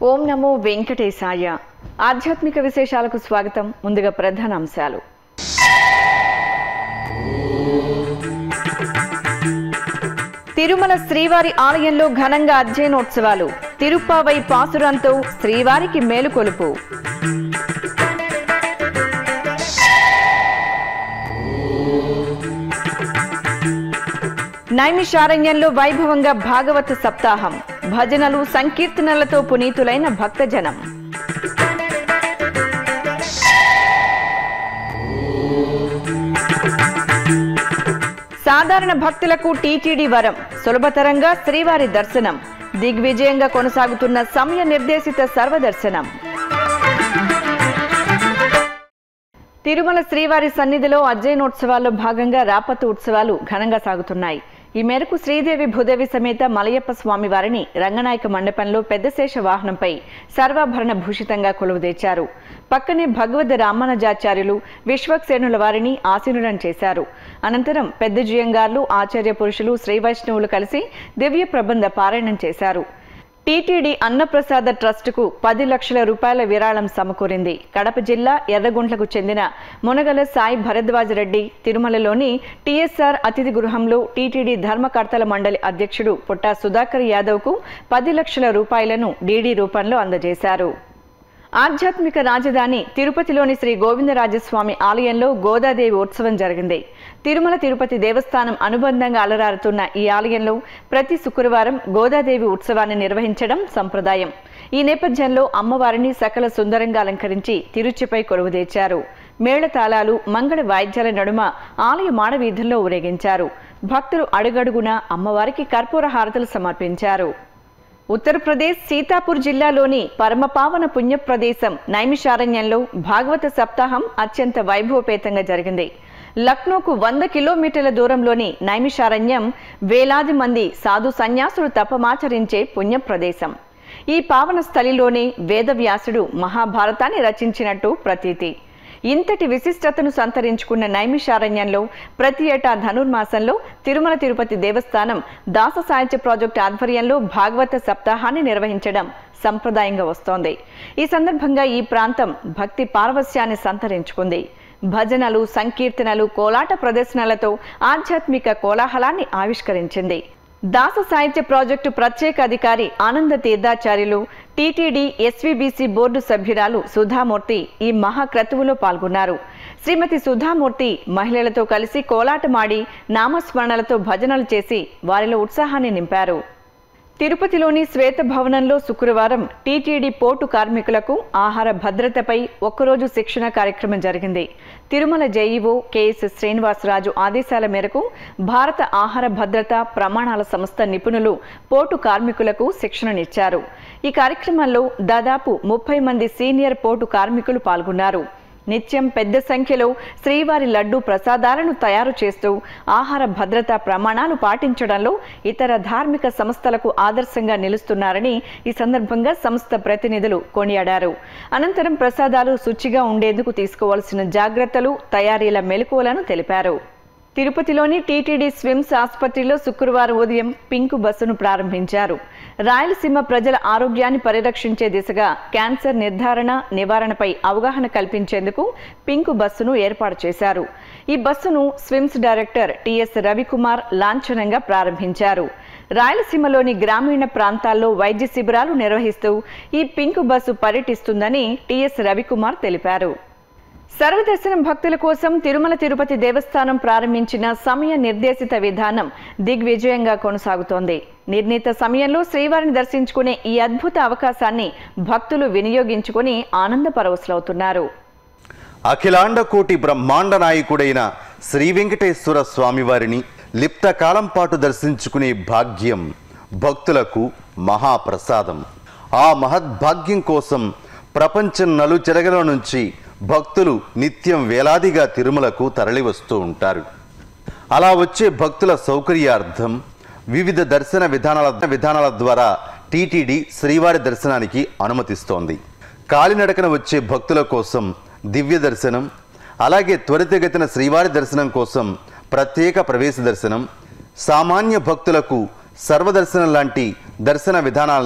ఓం నమో వెంకటేశాయ ఆధ్యాత్మిక విశేషాలకు స్వాగతం ముందుగా ప్రధాన అంశాలు తిరుమల శ్రీవారి ఆలయంలో ఘనంగా అధ్యయనోత్సవాలు తిరుప్పావై పాసురంతో శ్రీవారికి మేలుకొలుపు నైమిషారణ్యంలో వైభవంగా భాగవత సప్తాహం భజనలు సంకీర్తనలతో పునీతులైన భక్తజనం సాధారణ భక్తులకు టీటీడీ వరం సులభతరంగా శ్రీవారి దర్శనం దిగ్విజయంగా కొనసాగుతున్న సమయ నిర్దేశిత సర్వదర్శనం తిరుమల శ్రీవారి సన్నిధిలో అధ్యయనోత్సవాల్లో భాగంగా రాపతు ఉత్సవాలు ఘనంగా సాగుతున్నాయి ఈ మేరకు శ్రీదేవి భూదేవి సమేత మలయప్ప స్వామి వారిని రంగనాయక మండపంలో పెద్దశేష వాహనంపై సర్వాభరణ భూషితంగా కొలువుదీర్చారు పక్కనే భగవద్ రామానుజాచార్యులు విశ్వక్సేనుల వారిని ఆసీనులను చేశారు అనంతరం పెద్ద జియంగార్లు ఆచార్య పురుషులు శ్రీ వైష్ణవులు కలిసి దివ్య ప్రబంధ పారాయణం చేశారు టీటీడీ అన్నప్రసాద ట్రస్టుకు పది లక్షల రూపాయల విరాళం సమకూరింది కడప జిల్లా ఎర్రగుంట్లకు చెందిన మునగల సాయి భరద్వాజ్ రెడ్డి తిరుమలలోని టీఎస్ఆర్ అతిథి గృహంలో టీటీడీ ధర్మకర్తల మండలి అధ్యక్షుడు పుట్టా సుధాకర్ యాదవ్కు పది లక్షల రూపాయలను డీడీ రూపంలో అందజేశారు ఆధ్యాత్మిక రాజధాని తిరుపతిలోని శ్రీ గోవిందరాజస్వామి ఆలయంలో గోదాదేవి ఉత్సవం జరిగింది తిరుమల తిరుపతి దేవస్థానం అనుబంధంగా అలరారుతున్న ఈ ఆలయంలో ప్రతి శుక్రవారం గోదాదేవి ఉత్సవాన్ని నిర్వహించడం సంప్రదాయం ఈ నేపథ్యంలో అమ్మవారిని సకల సుందరంగా అలంకరించి తిరుచిపై కొలువుదీర్చారు మేళతాళాలు మంగళ వాయిద్యాల నడుమ ఆలయ మాడవీధుల్లో ఊరేగించారు భక్తులు అడుగడుగున అమ్మవారికి కర్పూర హారతులు సమర్పించారు ఉత్తరప్రదేశ్ సీతాపూర్ జిల్లాలోని పరమపావన పుణ్యప్రదేశం నైమిషారణ్యంలో భాగవత సప్తాహం అత్యంత వైభవపేతంగా జరిగింది లక్నోకు వంద కిలోమీటర్ల దూరంలోని నైమిషారణ్యం వేలాది మంది సాధు సన్యాసులు తపమాచరించే పుణ్యప్రదేశం ఈ పావన స్థలిలోనే వేదవ్యాసుడు మహాభారతాన్ని రచించినట్టు ప్రతీతి ఇంతటి విశిష్టతను సంతరించుకున్న నైమిషారణ్యంలో ప్రతి ఏటా ధనుర్మాసంలో తిరుమల తిరుపతి దేవస్థానం దాస సాహిత్య ప్రాజెక్టు ఆధ్వర్యంలో భాగవత సప్తాహాన్ని నిర్వహించడం సంప్రదాయంగా వస్తోంది ఈ సందర్భంగా ఈ ప్రాంతం భక్తి పారవస్యాన్ని సంతరించుకుంది భజనలు సంకీర్తనలు కోలాట ప్రదర్శనలతో ఆధ్యాత్మిక కోలాహలాన్ని ఆవిష్కరించింది దాస సాహిత్య ప్రాజెక్టు ప్రత్యేక అధికారి ఆనంద తీర్థాచార్యులు టీటీడీ ఎస్వీబీసీ బోర్డు సభ్యురాలు సుధామూర్తి ఈ మహాక్రతువులో పాల్గొన్నారు శ్రీమతి సుధామూర్తి మహిళలతో కలిసి కోలాటమాడి నామస్మరణలతో భజనలు చేసి వారిలో ఉత్సాహాన్ని నింపారు తిరుపతిలోని శ్వేత భవనంలో శుక్రవారం టీటీడీ పోర్టు కార్మికులకు ఆహార భద్రతపై ఒక్కరోజు శిక్షణ కార్యక్రమం జరిగింది తిరుమల జేఈఓ కెఎస్ శ్రీనివాసరాజు ఆదేశాల మేరకు భారత ఆహార భద్రత ప్రమాణాల సంస్థ నిపుణులు పోర్టు కార్మికులకు శిక్షణనిచ్చారు ఈ కార్యక్రమంలో దాదాపు ముప్పై మంది సీనియర్ పోర్టు కార్మికులు పాల్గొన్నారు నిత్యం పెద్ద సంఖ్యలో శ్రీవారి లడ్డు ప్రసాదాలను తయారు చేస్తూ ఆహార భద్రతా ప్రమాణాలు పాటించడంలో ఇతర ధార్మిక సంస్థలకు ఆదర్శంగా నిలుస్తున్నారని ఈ సందర్భంగా సంస్థ ప్రతినిధులు కొనియాడారు అనంతరం ప్రసాదాలు శుచిగా ఉండేందుకు తీసుకోవాల్సిన జాగ్రత్తలు తయారీల మెలకువలను తెలిపారు తిరుపతిలోని టీటీడీ స్విమ్స్ ఆసుపత్రిలో శుక్రవారం ఉదయం పింక్ బస్సును ప్రారంభించారు రాయలసీమ ప్రజల ఆరోగ్యాన్ని పరిరక్షించే దిశగా క్యాన్సర్ నిర్ధారణ నివారణపై అవగాహన కల్పించేందుకు పింక్ బస్సును ఏర్పాటు చేశారు ఈ బస్సును స్విమ్స్ డైరెక్టర్ టిఎస్ రవికుమార్ లాంఛనంగా ప్రారంభించారు రాయలసీమలోని గ్రామీణ ప్రాంతాల్లో వైద్య శిబిరాలు నిర్వహిస్తూ ఈ పింక్ బస్సు పర్యటిస్తుందని టిఎస్ రవికుమార్ తెలిపారు సర్వదర్శనం భక్తుల కోసం తిరుమల తిరుపతి దేవస్థానం ప్రారంభించిన సమయ నిర్దేశిత విధానం దిగ్విజయంగా కొనసాగుతోంది నిర్ణీత సమయంలో శ్రీవారిని దర్శించుకునే ఈ అద్భుత అవకాశాన్ని భక్తులు వినియోగించుకుని ఆనంద పరవశులవుతున్నారు అఖిలాండ కోటి బ్రహ్మాండ నాయకుడైన శ్రీ వెంకటేశ్వర స్వామివారిని లిప్త కాలం పాటు దర్శించుకునే భాగ్యం భక్తులకు మహాప్రసాదం ఆ మహద్భాగ్యం కోసం ప్రపంచం నలుచెరగల నుంచి భక్తులు నిత్యం వేలాదిగా తిరుమలకు తరలివస్తూ ఉంటారు అలా వచ్చే భక్తుల సౌకర్యార్థం వివిధ దర్శన విధానాల విధానాల ద్వారా టీటీడీ శ్రీవారి దర్శనానికి అనుమతిస్తోంది కాలినడకన వచ్చే భక్తుల కోసం దివ్య దర్శనం అలాగే త్వరితగతిన శ్రీవారి దర్శనం కోసం ప్రత్యేక ప్రవేశ దర్శనం సామాన్య భక్తులకు సర్వదర్శనం లాంటి దర్శన విధానాల్ని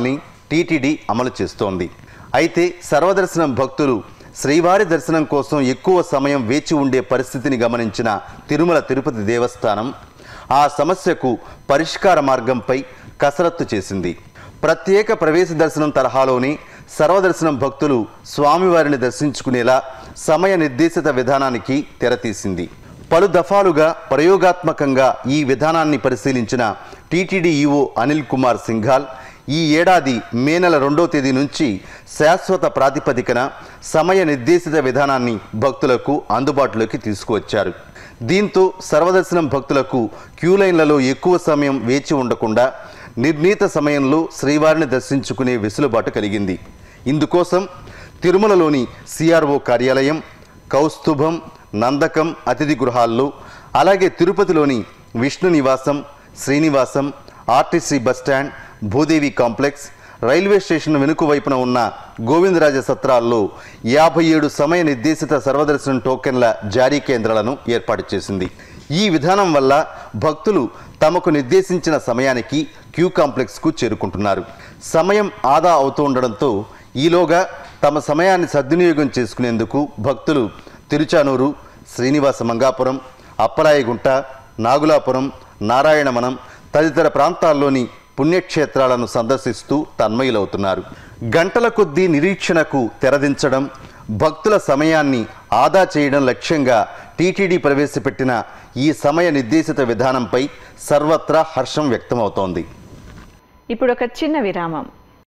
టీటీడీ అమలు చేస్తోంది అయితే సర్వదర్శనం భక్తులు శ్రీవారి దర్శనం కోసం ఎక్కువ సమయం వేచి ఉండే పరిస్థితిని గమనించిన తిరుమల తిరుపతి దేవస్థానం ఆ సమస్యకు పరిష్కార మార్గంపై కసరత్తు చేసింది ప్రత్యేక ప్రవేశ దర్శనం తరహాలోనే సర్వదర్శనం భక్తులు స్వామివారిని దర్శించుకునేలా సమయ నిర్దేశిత విధానానికి తెరతీసింది పలు దఫాలుగా ప్రయోగాత్మకంగా ఈ విధానాన్ని పరిశీలించిన టీటీడీ ఈవో అనిల్ కుమార్ సింఘాల్ ఈ ఏడాది మే నెల రెండో తేదీ నుంచి శాశ్వత ప్రాతిపదికన సమయ నిర్దేశిత విధానాన్ని భక్తులకు అందుబాటులోకి తీసుకువచ్చారు దీంతో సర్వదర్శనం భక్తులకు క్యూ లైన్లలో ఎక్కువ సమయం వేచి ఉండకుండా నిర్ణీత సమయంలో శ్రీవారిని దర్శించుకునే వెసులుబాటు కలిగింది ఇందుకోసం తిరుమలలోని సిఆర్ఓ కార్యాలయం కౌస్తుభం నందకం అతిథి గృహాల్లో అలాగే తిరుపతిలోని Vishnu Nivasam Srinivasam RTC bus stand Bhudevi complex railway station వెనుక వైపున ఉన్న గోవిందరాజ సత్రాల్లో యాభై ఏడు సమయ నిర్దేశిత సర్వదర్శనం టోకెన్ల జారీ కేంద్రాలను ఏర్పాటు చేసింది ఈ విధానం వల్ల భక్తులు తమకు నిర్దేశించిన సమయానికి క్యూ కాంప్లెక్స్కు చేరుకుంటున్నారు సమయం ఆదా అవుతూ ఉండడంతో ఈలోగా తమ సమయాన్ని సద్వినియోగం చేసుకునేందుకు భక్తులు తిరుచానూరు శ్రీనివాస మంగాపురం అప్పలాయగుంట నాగులాపురం నారాయణవనం తదితర ప్రాంతాల్లోని పుణ్యక్షేత్రాలను సందర్శిస్తూ తన్మయులవుతున్నారు గంటల కొద్దీ నిరీక్షణకు తెరదించడం భక్తుల సమయాన్ని ఆదా చేయడం లక్ష్యంగా టీటీడీ ప్రవేశపెట్టిన ఈ సమయ నిర్దేశిత విధానంపై సర్వత్రా హర్షం వ్యక్తమవుతోంది ఇప్పుడు ఒక చిన్న విరామం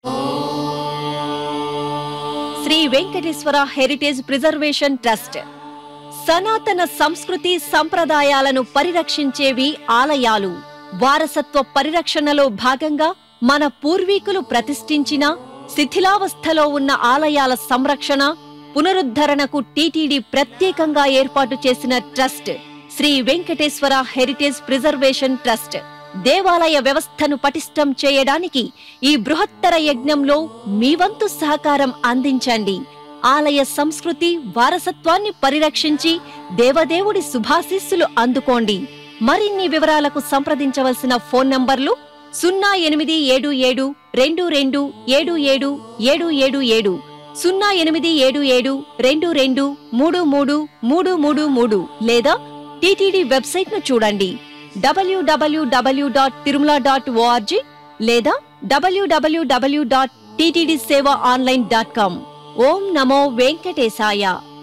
Sri Venkateswara heritage preservation trust సనాతన సంస్కృతి సంప్రదాయాలను పరిరక్షించేవి ఆలయాలు వారసత్వ పరిరక్షణలో భాగంగా మన పూర్వీకులు ప్రతిష్ఠించిన శిథిలావస్థలో ఉన్న ఆలయాల సంరక్షణ పునరుద్ధరణకు టీటీడీ ప్రత్యేకంగా ఏర్పాటు చేసిన trust Sri Venkateswara heritage preservation trust దేవాలయ వ్యవస్థను పటిష్టం చేయడానికి ఈ బృహత్తర యజ్ఞంలో మీ వంతు సహకారం అందించండి ఆలయ సంస్కృతి వారసత్వాన్ని పరిరక్షించి దేవదేవుడి శుభాశీస్సులు అందుకోండి మరిన్ని వివరాలకు సంప్రదించవలసిన ఫోన్ నంబర్లు సున్నా ఎనిమిది ఏడు ఏడు రెండు రెండు ఏడు ఏడు ఏడు ఏడు ఏడు సున్నా ఎనిమిది ఏడు ఏడు రెండు రెండు మూడు మూడు మూడు మూడు మూడు లేదా టీటీడీ వెబ్సైట్ ను చూడండి WWW dot Tirumala dot ORG లేదా WWW dot TTD seva online dot com ఓం నమో వెంకటేశాయ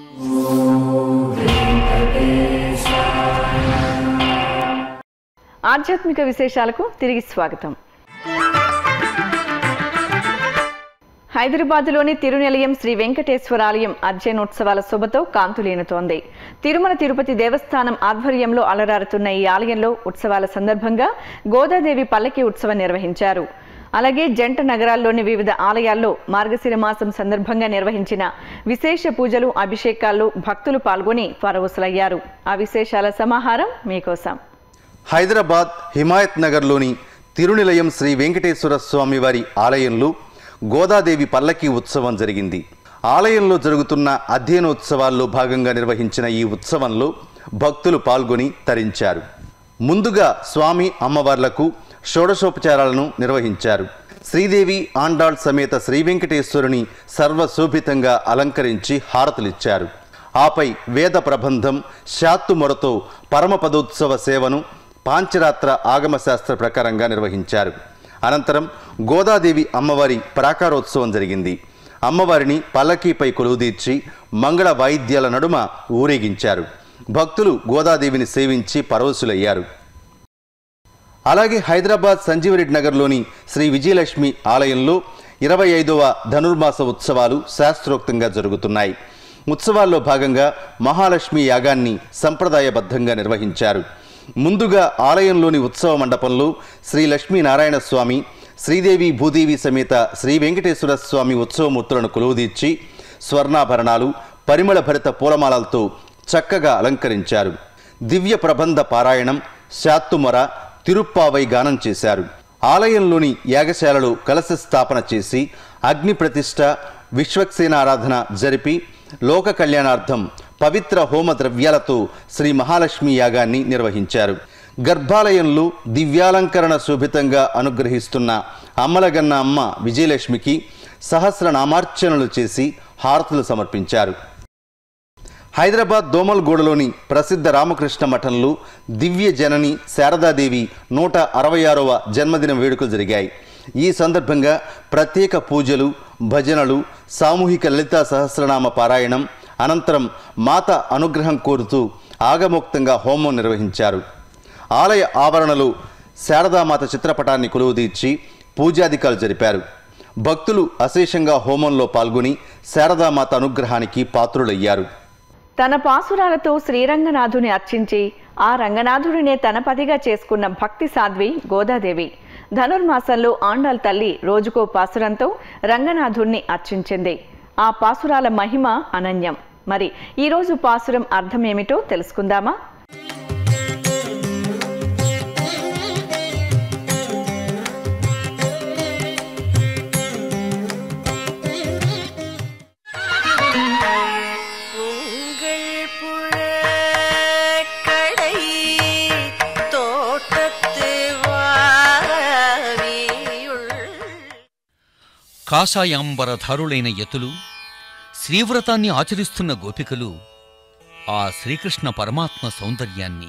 ఆధ్యాత్మిక విశేషాలకు తిరిగి స్వాగతం హైదరాబాద్లోని తిరునిలయం శ్రీ వెంకటేశ్వర ఆలయం అధ్యయనోత్సవాల శుభతో కాంతులేనుతోంది తిరుమల తిరుపతి దేవస్థానం ఆధ్వర్యంలో అలరారుతున్న ఈ ఆలయంలో ఉత్సవాల సందర్భంగా గోదాదేవి పల్లకి ఉత్సవం నిర్వహించారు అలాగే జంట నగరాల్లోని వివిధ ఆలయాల్లో మార్గశిర మాసం సందర్భంగా నిర్వహించిన విశేష పూజలు అభిషేకాల్లో భక్తులు పాల్గొని పరవశులయ్యారు ఆ విశేషాల సమాహారం మీకోసం హైదరాబాద్ హిమాయత్ నగర్లోని తిరునిలయం శ్రీ వెంకటేశ్వర స్వామి వారి ఆలయంలో గోదాదేవి పల్లకి ఉత్సవం జరిగింది ఆలయంలో జరుగుతున్న అధ్యయనోత్సవాల్లో భాగంగా నిర్వహించిన ఈ ఉత్సవంలో భక్తులు పాల్గొని తరించారు ముందుగా స్వామి అమ్మవార్లకు షోడశోపచారాలను నిర్వహించారు శ్రీదేవి ఆండాళ్ సమేత శ్రీ వెంకటేశ్వరుని సర్వశోభితంగా అలంకరించి హారతులిచ్చారు ఆపై వేద ప్రబంధం శాత్తు మొరతో పరమపదోత్సవ సేవను పాంచరాత్ర ఆగమ శాస్త్ర ప్రకారంగా నిర్వహించారు అనంతరం గోదాదేవి అమ్మవారి ప్రాకారోత్సవం జరిగింది అమ్మవారిని పల్లకీపై కొలువుదీర్చి మంగళ వాయిద్యాల నడుమ ఊరేగించారు భక్తులు గోదాదేవిని సేవించి పరవశులయ్యారు అలాగే హైదరాబాద్ సంజీవరెడ్డి నగర్లోని శ్రీ విజయలక్ష్మి ఆలయంలో ఇరవై ఐదవ ధనుర్మాస ఉత్సవాలు శాస్త్రోక్తంగా జరుగుతున్నాయి ఉత్సవాల్లో భాగంగా మహాలక్ష్మి యాగాన్ని సంప్రదాయబద్ధంగా నిర్వహించారు ముందుగా ఆలయంలోని ఉత్సవ మండపంలో శ్రీ లక్ష్మీనారాయణ స్వామి శ్రీదేవి భూదేవి సమేత శ్రీ వెంకటేశ్వర స్వామి ఉత్సవమూర్తులను కొలువుదీర్చి స్వర్ణాభరణాలు పరిమళ భరిత పూలమాలలతో చక్కగా అలంకరించారు దివ్య ప్రబంధ పారాయణం శాత్తుమొర తిరుప్పావై గానం చేశారు ఆలయంలోని యాగశాలలో కలశ స్థాపన చేసి అగ్ని ప్రతిష్ట విశ్వక్సేన ఆరాధన జరిపి లోక కళ్యాణార్థం పవిత్ర హోమ ద్రవ్యాలతో శ్రీ మహాలక్ష్మి యాగాన్ని నిర్వహించారు గర్భాలయంలో దివ్యాలంకరణ శోభితంగా అనుగ్రహిస్తున్న అమ్మలగన్న అమ్మ విజయలక్ష్మికి సహస్ర నామార్చనలు చేసి హారతులు సమర్పించారు హైదరాబాద్ దోమల్గూడలోని ప్రసిద్ధ రామకృష్ణ మఠంలో దివ్య జనని శారదాదేవి నూట అరవై ఆరవ జన్మదిన వేడుకలు జరిగాయి ఈ సందర్భంగా ప్రత్యేక పూజలు భజనలు సామూహిక లలితా సహస్రనామ పారాయణం అనంతరం మాత అనుగ్రహం కోరుతూ ఆగమోక్తంగా హోమం నిర్వహించారు ఆలయ ఆవరణలో శారదామాత చిత్రపటాన్ని కొలువుదీర్చి పూజాధికారులు జరిపారు భక్తులు అశేషంగా హోమంలో పాల్గొని శారదామాత అనుగ్రహానికి పాత్రులయ్యారు తన పాసురాలతో శ్రీరంగనాథుని అర్చించి ఆ రంగనాథుడినే తన పదిగా చేసుకున్న భక్తి సాధ్వి గోదాదేవి ధనుర్మాసంలో ఆండాల్ తల్లి రోజుకో పాసురంతో రంగనాథుణ్ణి అర్చించింది ఆ పాసురాల మహిమ అనన్యం మరి ఈరోజు పాసురం అర్థం ఏమిటో తెలుసుకుందామా உங்கள் புழக்கடை தோட்டத்து வாரவியுள் కాషాయాంబరధారులైన యతులు శ్రీవ్రతాన్ని ఆచరిస్తున్న గోపికలు ఆ శ్రీకృష్ణ పరమాత్మ సౌందర్యాన్ని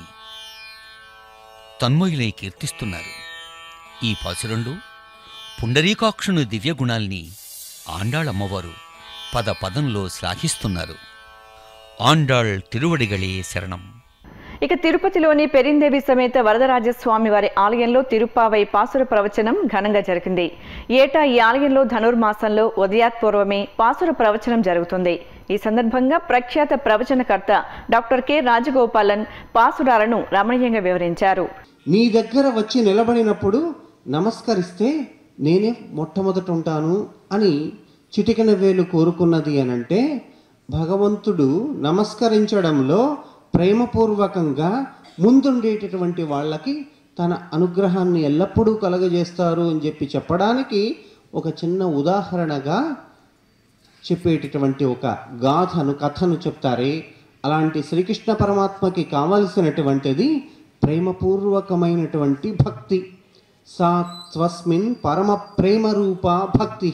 తన్మయులై కీర్తిస్తున్నారు ఈ పాసురంలో పుండరీకాక్షుని దివ్యగుణాల్ని ఆండాళమ్మవారు పద పదంలో శ్లాఘిస్తున్నారు ఆండాళ్ తిరువడిగళే శరణం ఇక తిరుపతిలోని పెరిందేవి సమేత వరదరాజస్వామి వారి ఆలయంలో తిరుప్పావై పాసుర ప్రవచనం ఘనంగా జరిగింది ఏటా ఈ ఆలయంలో ధనుర్మాసంలో ఉదయాత్పూర్వమే పాసుర ప్రవచనం జరుగుతుంది ఈ సందర్భంగా ప్రఖ్యాత ప్రవచనకర్త డాక్టర్ కె రాజగోపాలన్ పాసురాలను రమణీయంగా వివరించారు నీ దగ్గర వచ్చి నిలబడినప్పుడు నమస్కరిస్తే నేనే మొట్టమొదట ఉంటాను అని చిటికెన వేలు కోరుకున్నది అనంటే భగవంతుడు నమస్కరించడంలో ప్రేమపూర్వకంగా ముందుండేటటువంటి వాళ్ళకి తన అనుగ్రహాన్ని ఎల్లప్పుడూ కలగజేస్తారు అని చెప్పి చెప్పడానికి ఒక చిన్న ఉదాహరణగా చెప్పేటటువంటి ఒక గాథను కథను చెప్తారే అలాంటి శ్రీకృష్ణ పరమాత్మకి కావలసినటువంటిది ప్రేమపూర్వకమైనటువంటి భక్తి సా త్వస్మిన్ పరమ ప్రేమ రూప భక్తి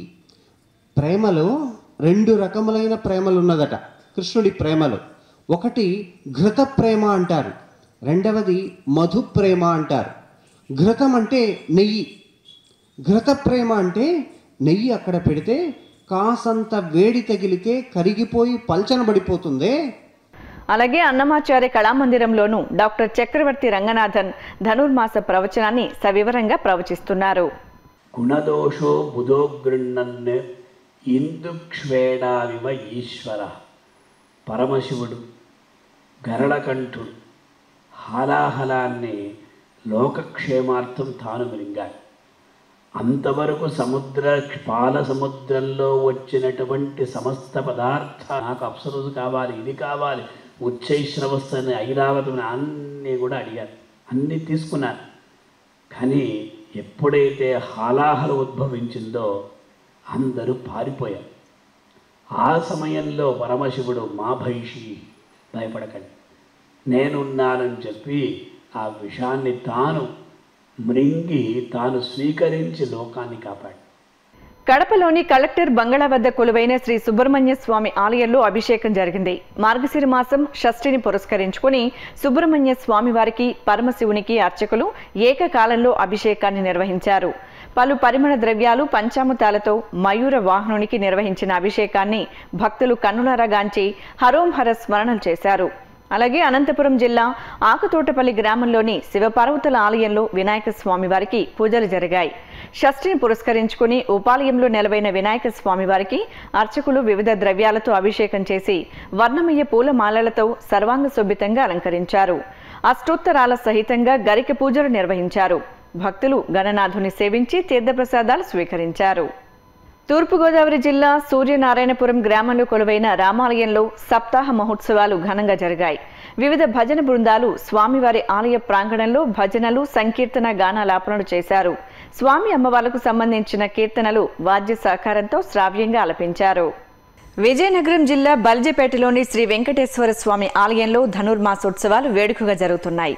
ప్రేమలో రెండు రకములైన ప్రేమలు ఉన్నదట కృష్ణుడి ప్రేమలో ఒకటి ఘృత ప్రేమ అంటారు రెండవది మధు ప్రేమ అంటారు ఘృతం అంటే నెయ్యి ఘృత ప్రేమ అంటే నెయ్యి అక్కడ పెడితే కాసంత వేడి తగిలితే కరిగిపోయి పల్చనబడిపోతుందే అలాగే అన్నమాచార్య కళామందిరంలోనూ డాక్టర్ చక్రవర్తి రంగనాథన్ ధనుర్మాస ప్రవచనాన్ని సవివరంగా ప్రవచిస్తున్నారు గుణదోషో బుధో గృహ్ణన్ ఇందుక్ష్వేణావివ ఈశ్వర పరమశివుడు గరళకంఠుడు హాలాహలాన్ని లోకక్షేమార్థం తాను మిరింగాడు అంతవరకు సముద్ర పాల సముద్రంలో వచ్చినటువంటి సమస్త పదార్థ నాకు అప్సరసు కావాలి ఇది కావాలి ఉచ్చైశ్రవస్తని ఐరావతని అన్నీ కూడా అడిగారు అన్నీ తీసుకున్నారు కానీ ఎప్పుడైతే హాలాహల ఉద్భవించిందో అందరూ పారిపోయారు ఆ సమయంలో పరమశివుడు మా భైషి భయపడకండి నేనున్నానని చెప్పి ఆ విషాన్ని తాను మృంగి తాను స్వీకరించి లోకాన్ని కాపాడు కడపలోని కలెక్టర్ బంగళా వద్ద కొలువైన శ్రీ సుబ్రహ్మణ్య స్వామి ఆలయంలో అభిషేకం జరిగింది మార్గశిర మాసం షష్ఠిని పురస్కరించుకుని సుబ్రహ్మణ్య స్వామి వారికి పరమశివునికి అర్చకులు ఏకకాలంలో అభిషేకాన్ని నిర్వహించారు పలు పరిమళ ద్రవ్యాలు పంచామృతాలతో మయూర వాహనునికి నిర్వహించిన అభిషేకాన్ని భక్తులు కన్నులారా గాంచి హరోం హర స్మరణలు చేశారు అలాగే అనంతపురం జిల్లా ఆకుతోటపల్లి గ్రామంలోని శివపార్వతుల ఆలయంలో వినాయక స్వామి వారికి పూజలు జరిగాయి షష్ఠిని పురస్కరించుకుని ఉపాలయంలో నెలవైన వినాయక స్వామి వారికి అర్చకులు వివిధ ద్రవ్యాలతో అభిషేకం చేసి వర్ణమయ్య పూలమాలలతో సర్వాంగ శోభితంగా అలంకరించారు అష్టోత్తరాల సహితంగా గరిక పూజలు నిర్వహించారు భక్తులు గణనాథుని సేవించి తీర్థప్రసాదాలు స్వీకరించారు తూర్పుగోదావరి జిల్లా సూర్యనారాయణపురం గ్రామంలో కొలువైన రామాలయంలో సప్తాహ మహోత్సవాలు ఘనంగా జరిగాయి వివిధ భజన బృందాలు స్వామివారి ఆలయ ప్రాంగణంలో భజనలు సంకీర్తన గానాలాపనలు చేశారు స్వామి అమ్మవార్లకు సంబంధించిన కీర్తనలు వాద్య సహకారంతో శ్రావ్యంగా ఆలపించారు విజయనగరం జిల్లా బల్జపేటలోని శ్రీ వెంకటేశ్వర స్వామి ఆలయంలో ధనుర్మాసోత్సవాలు వేడుకగా జరుగుతున్నాయి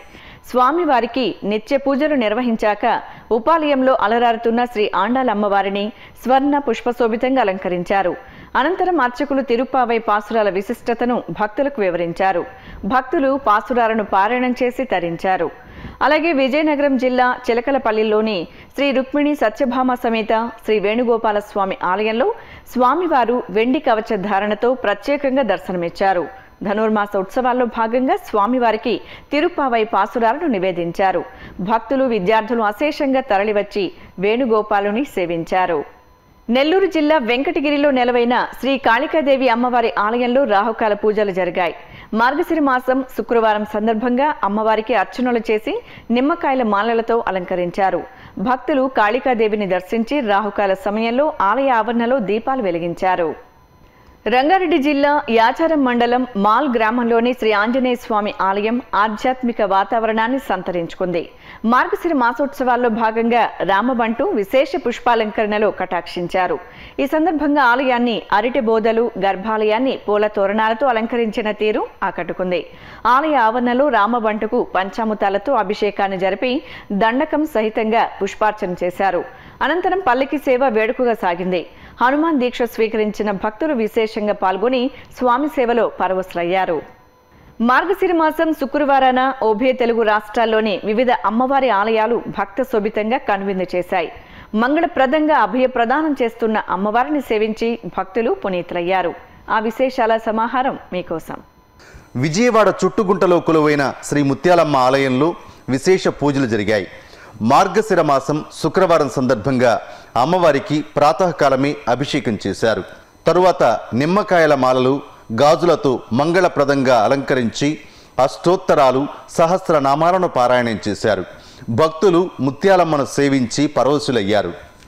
స్వామివారికి నిత్య పూజలు నిర్వహించాక ఉపాలయంలో అలరారుతున్న శ్రీ ఆండాల అమ్మవారిని స్వర్ణ పుష్పశోభితంగా అలంకరించారు అనంతరం అర్చకులు తిరుప్పావై పాసురాల విశిష్టతను భక్తులకు వివరించారు భక్తులు పాసురాలను పారాయణం చేసి తరించారు అలాగే విజయనగరం జిల్లా చిలకలపల్లిలోని శ్రీ రుక్మిణి సత్యభామ సమేత శ్రీ వేణుగోపాల స్వామి ఆలయంలో స్వామివారు వెండి కవచ ధారణతో ప్రత్యేకంగా దర్శనమిచ్చారు ధనుర్మాస ఉత్సవాల్లో భాగంగా స్వామివారికి తిరుప్పావై పాసురాలను నివేదించారు భక్తులు విద్యార్థులు అశేషంగా తరలివచ్చి వేణుగోపాలుని సేవించారు నెల్లూరు జిల్లా వెంకటగిరిలో నెలవైన శ్రీ కాళికాదేవి అమ్మవారి ఆలయంలో రాహుకాల పూజలు జరిగాయి మార్గశిర మాసం శుక్రవారం సందర్భంగా అమ్మవారికి అర్చనలు చేసి నిమ్మకాయల మాలలతో అలంకరించారు భక్తులు కాళికాదేవిని దర్శించి రాహుకాల సమయంలో ఆలయ ఆవరణలో దీపాలు వెలిగించారు రంగారెడ్డి జిల్లా యాచారం మండలం మాల్ గ్రామంలోని శ్రీ ఆంజనేయ స్వామి ఆలయం ఆధ్యాత్మిక వాతావరణాన్ని సంతరించుకుంది మార్గశిర మాసోత్సవాల్లో భాగంగా రామబంటు విశేష పుష్పాలంకరణలో కటాక్షించారు ఈ సందర్భంగా ఆలయాన్ని అరటి బోధలు గర్భాలయాన్ని పూల తోరణాలతో అలంకరించిన తీరు ఆకట్టుకుంది ఆలయ ఆవరణలో రామబంటుకు పంచాముతాలతో అభిషేకాన్ని జరిపి దండకం సహితంగా పుష్పార్చన చేశారు అనంతరం పల్లకి సేవ వేడుకగా సాగింది హనుమాన్ దీక్ష స్వీకరించిన భక్తులు విశేషంగా పాల్గొని స్వామి సేవలో పరవశులయ్యారు మార్గశిర మాసం శుక్రవారాన ఉభయ తెలుగు రాష్ట్రాల్లోని వివిధ అమ్మవారి ఆలయాలు భక్త శోభితంగా కనువిందు చేశాయి మంగళప్రదంగా అభయ ప్రదానం చేస్తున్న అమ్మవారిని సేవించి భక్తులు పునీతులయ్యారు ఆ విశేషాల సమాహారం మీకోసం విజయవాడ చుట్టుగుంటలో కొలువైన శ్రీ ముత్యాలమ్మ ఆలయంలో విశేష పూజలు జరిగాయి మార్గశిర మాసం శుక్రవారం సందర్భంగా అమ్మవారికి ప్రాతకాలమే అభిషేకం చేశారు తరువాత నిమ్మకాయల మాలలు గాజులతో మంగళప్రదంగా అలంకరించి అష్టోత్తరాలు సహస్రనామాలను పారాయణం చేశారు భక్తులు ముత్యాలమ్మను సేవించి పరవశులయ్యారు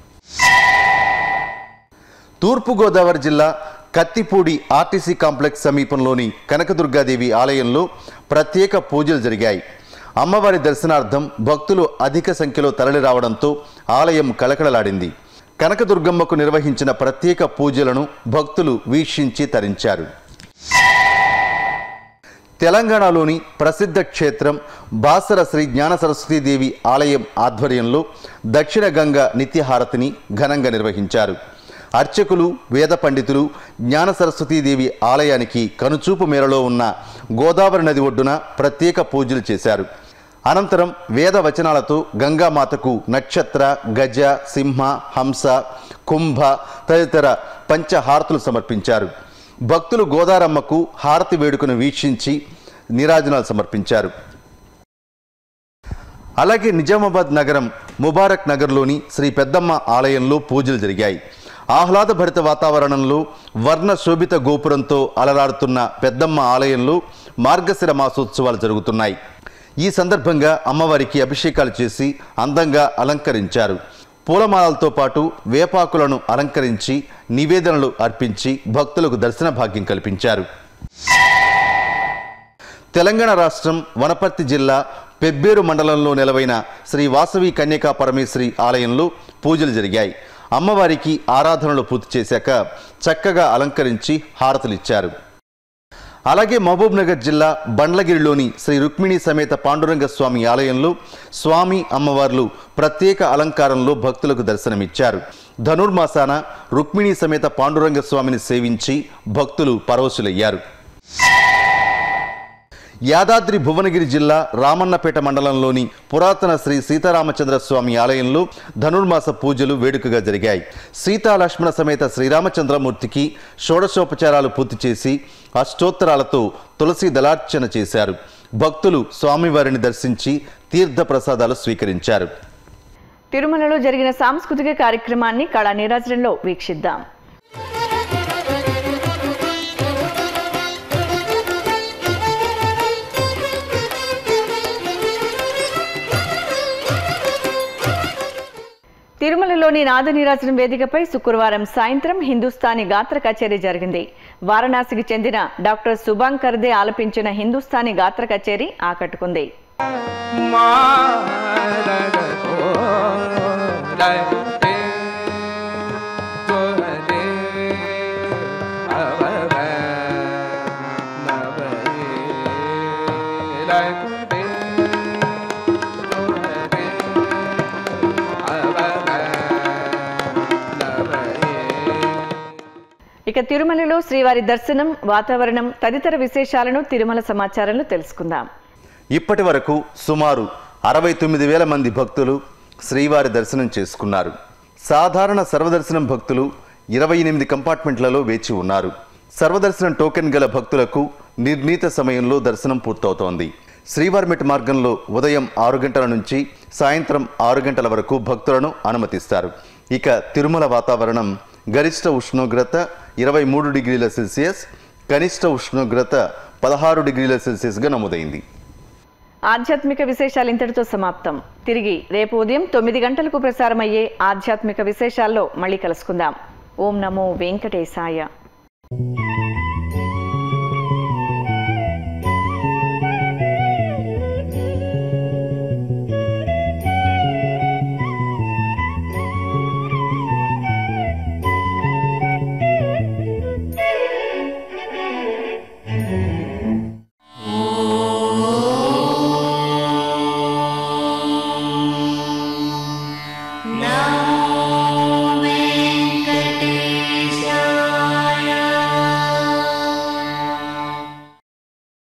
తూర్పుగోదావరి జిల్లా కత్తిపూడి ఆర్టీసీ కాంప్లెక్స్ సమీపంలోని కనకదుర్గాదేవి ఆలయంలో ప్రత్యేక పూజలు జరిగాయి అమ్మవారి దర్శనార్థం భక్తులు అధిక సంఖ్యలో తరలిరావడంతో ఆలయం కలకలలాడింది కనకదుర్గమ్మకు నిర్వహించిన ప్రత్యేక పూజలను భక్తులు వీక్షించి తరించారు తెలంగాణలోని ప్రసిద్ధ క్షేత్రం బాసర శ్రీ జ్ఞాన సరస్వతీదేవి ఆలయం ఆధ్వర్యంలో దక్షిణ గంగ నిత్యహారతిని ఘనంగా నిర్వహించారు అర్చకులు వేద పండితులు జ్ఞాన సరస్వతీదేవి ఆలయానికి కనుచూపు మేరలో ఉన్న గోదావరి నది ఒడ్డున ప్రత్యేక పూజలు చేశారు అనంతరం వేద వచనాలతో గంగామాతకు నక్షత్ర గజ సింహ హంస కుంభ తదితర పంచహారతులు సమర్పించారు భక్తులు గోదారమ్మకు హారతి వేడుకను వీక్షించి నీరాజనాలు సమర్పించారు అలాగే నిజామాబాద్ నగరం ముబారక్ నగర్లోని శ్రీ పెద్దమ్మ ఆలయంలో పూజలు జరిగాయి ఆహ్లాదభరిత వాతావరణంలో వర్ణ శోభిత గోపురంతో అలరాడుతున్న పెద్దమ్మ ఆలయంలో మార్గశిర మాసోత్సవాలు జరుగుతున్నాయి ఈ సందర్భంగా అమ్మవారికి అభిషేకాలు చేసి అందంగా అలంకరించారు పూలమాలలతో పాటు వేపాకులను అలంకరించి నివేదనలు అర్పించి భక్తులకు దర్శన భాగ్యం కల్పించారు తెలంగాణ రాష్ట్రం వనపర్తి జిల్లా పెబ్బేరు మండలంలో నెలవైన శ్రీ వాసవి కన్యకా పరమేశ్వరి ఆలయంలో పూజలు జరిగాయి అమ్మవారికి ఆరాధనలు పూర్తి చేశాక చక్కగా అలంకరించి హారతులిచ్చారు అలాగే మహబూబ్ నగర్ జిల్లా బండ్లగిరిలోని శ్రీ రుక్మిణి సమేత పాండురంగ స్వామి ఆలయంలో స్వామి అమ్మవార్లు ప్రత్యేక అలంకారంలో భక్తులకు దర్శనమిచ్చారు ధనుర్మాసాన రుక్మిణి సమేత పాండురంగ స్వామిని సేవించి భక్తులు పరవశులయ్యారు యాదాద్రి భువనగిరి జిల్లా రామన్నపేట మండలంలోని పురాతన శ్రీ సీతారామచంద్ర స్వామి ఆలయంలో ధనుర్మాస పూజలు వేడుకగా జరిగాయి సీతా లక్ష్మణ సమేత శ్రీరామచంద్రమూర్తికి షోడశోపచారాలు పూర్తి చేసి అష్టోత్తరాలతో తులసి దళార్చన చేశారు భక్తులు స్వామివారిని దర్శించి తీర్థ ప్రసాదాలు స్వీకరించారు తిరుమలలో జరిగిన సాంస్కృతిక కార్యక్రమాన్ని కళా నీరాజనంలో వీక్షిద్దాం తిరుమలలోని నాదనీరాజనం వేదికపై శుక్రవారం సాయంత్రం హిందుస్థానీ గాత్ర కచేరీ జరిగింది వారణాసికి చెందిన డాక్టర్ సుభాంకర్ దే ఆలపించిన హిందుస్థానీ గాత్ర కచేరీ ఆకట్టుకుంది Like ఇక తిరుమలలో శ్రీవారి దర్శనం వాతావరణం తదితర విశేషాలను తిరుమల సమాచారంలో తెలుసుకుందాం ఇప్పటి వరకు సుమారు అరవై తొమ్మిది వేల మంది భక్తులు శ్రీవారి దర్శనం చేసుకున్నారు సాధారణ సర్వదర్శనం భక్తులు ఇరవై ఎనిమిది కంపార్ట్మెంట్లలో వేచి ఉన్నారు సర్వదర్శనం టోకెన్ గల భక్తులకు నిర్ణీత సమయంలో దర్శనం పూర్తవుతోంది శ్రీవారిమెట్ మార్గంలో ఉదయం ఆరు గంటల నుంచి సాయంత్రం ఆరు గంటల వరకు భక్తులను అనుమతిస్తారు ఇక తిరుమల వాతావరణం గరిష్ట ఉష్ణోగ్రత ఇరవై మూడు డిగ్రీల సెల్సియస్ కనిష్ట ఉష్ణోగ్రత పదహారు డిగ్రీల సెల్సియస్గా నమోదైంది ఆధ్యాత్మిక విశేషాలు ఇంతటితో సమాప్తం తిరిగి రేపు ఉదయం తొమ్మిది గంటలకు ప్రసారమయ్యే ఆధ్యాత్మిక విశేషాల్లో మళ్ళీ కలుసుకుందాం ఓం నమో వెంకటేశాయ